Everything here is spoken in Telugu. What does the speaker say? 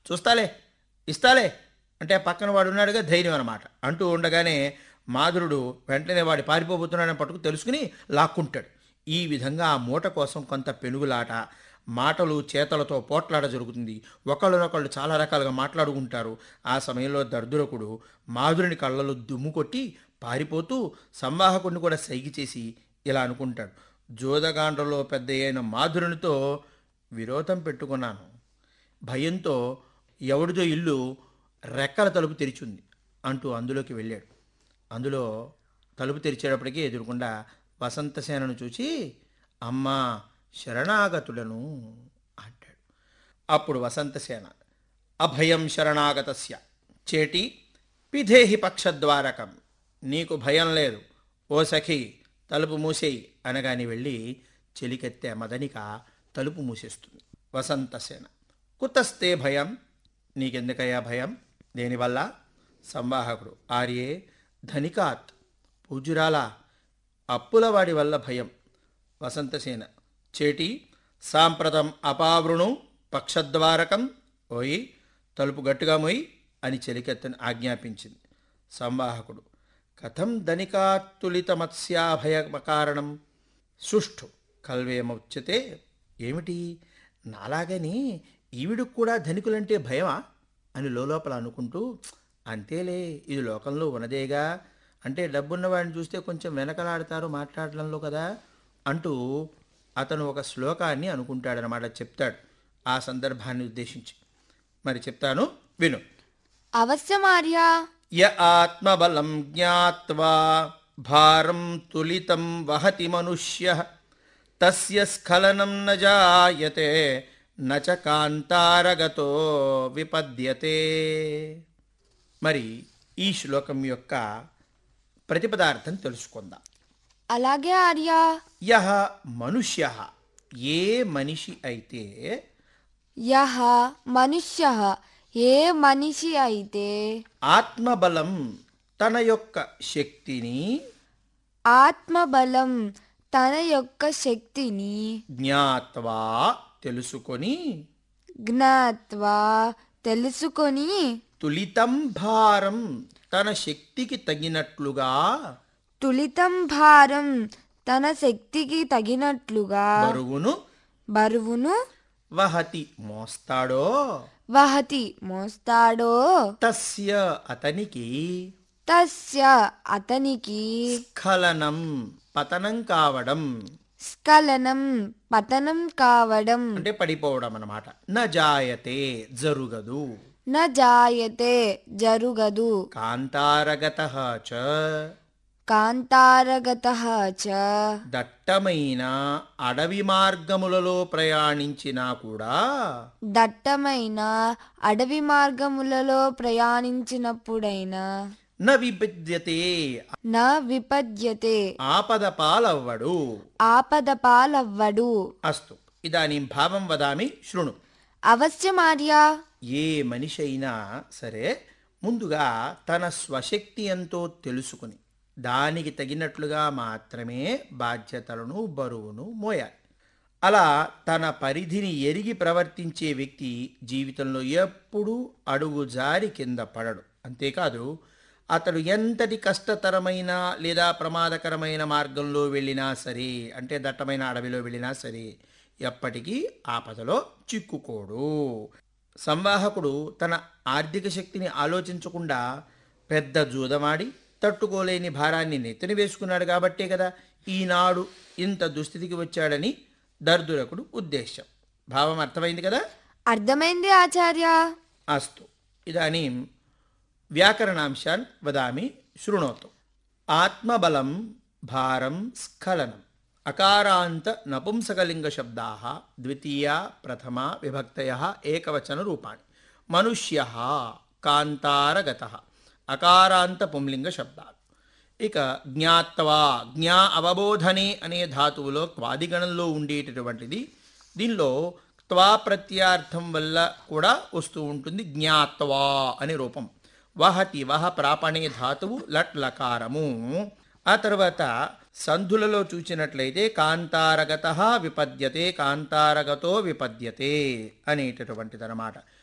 చూస్తాలే ఇస్తాలే అంటే పక్కన వాడు ఉన్నాడుగా ధైర్యం అనమాట అంటూ ఉండగానే మాధురుడు వెంటనే వాడి పారిపోబోతున్నాడని పట్టుకు తెలుసుకుని లాక్కుంటాడు ఈ విధంగా ఆ మూట కోసం కొంత పెనుగులాట మాటలు చేతలతో పోట్లాట జరుగుతుంది ఒకళ్ళనొకళ్ళు చాలా రకాలుగా మాట్లాడుకుంటారు ఆ సమయంలో దర్దురకుడు మాధురుని కళ్ళలో దుమ్ము కొట్టి పారిపోతూ సంవాహకుడిని కూడా సైగి చేసి ఇలా అనుకుంటాడు జోదగాండ్రలో పెద్ద అయిన మాధురునితో విరోధం పెట్టుకున్నాను భయంతో ఎవడిదో ఇల్లు రెక్కల తలుపు తెరిచింది అంటూ అందులోకి వెళ్ళాడు అందులో తలుపు తెరిచేటప్పటికీ ఎదురుకుండా వసంతసేనను చూసి అమ్మా శరణాగతులను అంటాడు అప్పుడు వసంతసేన అభయం శరణాగతస్య చేటి పిధేహి పక్షద్వారకం నీకు భయం లేదు ఓ సఖి తలుపు మూసేయి అనగాని వెళ్ళి చెలికెత్తే మదనిక తలుపు మూసేస్తుంది వసంతసేన కుతస్తే భయం నీకెందుకయ్యా భయం దేనివల్ల సంవాహకుడు ఆర్యే ధనికాత్ పూజురాలా అప్పులవాడి వల్ల భయం వసంతసేన చేటి సాంప్రతం అపావృణు పక్షద్వారకం ఓయి తలుపు గట్టుగా మొయి అని చెలికెత్తని ఆజ్ఞాపించింది సంవాహకుడు కథం ధనికాత్తులితమత్స్యాభయకారణం సుష్ఠు కల్వేమొచ్చతే ఏమిటి నాలాగని ఈవిడికి కూడా ధనికులంటే భయమా అని లోపల అనుకుంటూ అంతేలే ఇది లోకంలో ఉన్నదేగా అంటే డబ్బున్న వాడిని చూస్తే కొంచెం వెనకలాడతారు మాట్లాడడంలో కదా అంటూ అతను ఒక శ్లోకాన్ని అనుకుంటాడనమాట చెప్తాడు ఆ సందర్భాన్ని ఉద్దేశించి మరి చెప్తాను విను అవశ్యమార్య య ఆత్మబలం జ్ఞాత్వా భారం తులితం వహతి మనుష్య తస్య స్ఖలనం న జాయతే నచ కాంతారగతో విపద్యతే మరి ఈ శ్లోకం యొక్క ప్రతిపదార్థం తెలుసుకుందాం అలాగే ఆర్య యహ మనుష్య ఏ మనిషి అయితే యహ మనుష్య ఏ మనిషి అయితే ఆత్మబలం తన యొక్క శక్తిని ఆత్మబలం తన యొక్క శక్తిని జ్ఞాత్వా తెలుసుకొని జ్ఞాత్వా తెలుసుకొని తులితం భారం తన శక్తికి తగినట్లుగా తులితం భారం తన శక్తికి తగినట్లుగా బరువును బరువును వహతి మోస్తాడో వహతి మోస్తాడో తస్య అతనికి తస్య అతనికి స్ఖలనం పతనం కావడం స్ఖలనం పతనం కావడం అంటే పడిపోవడం అన్నమాట న జాయతే జరుగదు న జాయతే జరుగదు కాంతారగత చ కాంతారగత చ దట్టమైన అడవి మార్గములలో ప్రయాణించినా కూడా దట్టమైన అడవి మార్గములలో ప్రయాణించినప్పుడైనా న విపద్యతే నా విపద్యతే ఆపద పాలవ్వడు ఆపద పాలవ్వడు అస్తు ఇదానీం భావం వదామి శృణు అవశ్యమార్య ఏ మనిషి అయినా సరే ముందుగా తన స్వశక్తి ఎంతో తెలుసుకుని దానికి తగినట్లుగా మాత్రమే బాధ్యతలను బరువును మోయాలి అలా తన పరిధిని ఎరిగి ప్రవర్తించే వ్యక్తి జీవితంలో ఎప్పుడూ అడుగు జారి కింద పడడు అంతేకాదు అతడు ఎంతటి కష్టతరమైన లేదా ప్రమాదకరమైన మార్గంలో వెళ్ళినా సరే అంటే దట్టమైన అడవిలో వెళ్ళినా సరే ఎప్పటికీ ఆపదలో చిక్కుకోడు సంవాహకుడు తన ఆర్థిక శక్తిని ఆలోచించకుండా పెద్ద జూదమాడి తట్టుకోలేని భారాన్ని నెత్తిన వేసుకున్నాడు కాబట్టే కదా ఈనాడు ఇంత దుస్థితికి వచ్చాడని దర్దురకుడు ఉద్దేశం భావం అర్థమైంది కదా అర్థమైంది ఆచార్య అస్తు ఇదానీం వ్యాకరణాంశాన్ వదామి శృణోతు ఆత్మబలం భారం స్ఖలనం అకారాంత నపుంసకలింగ శబ్దా ద్వితీయ ప్రథమ విభక్తయ ఏకవచన రూపాణి మనుష్య కాంతారగత అకారాంత పుంలింగ శబ్దాలు ఇక జ్ఞాత్వా జ్ఞా అవబోధనే అనే ధాతువులో క్వాదిగణంలో ఉండేటటువంటిది దీనిలో త్వా ప్రత్యార్థం వల్ల కూడా వస్తూ ఉంటుంది జ్ఞాత్వా అనే రూపం వహతి వహ ప్రాపణే ధాతువు లట్ లకారము ఆ తర్వాత సంధులలో చూసినట్లయితే కాంతారగత విపద్యతే కాంతారగతో విపద్యతే అనేటటువంటిదన్నమాట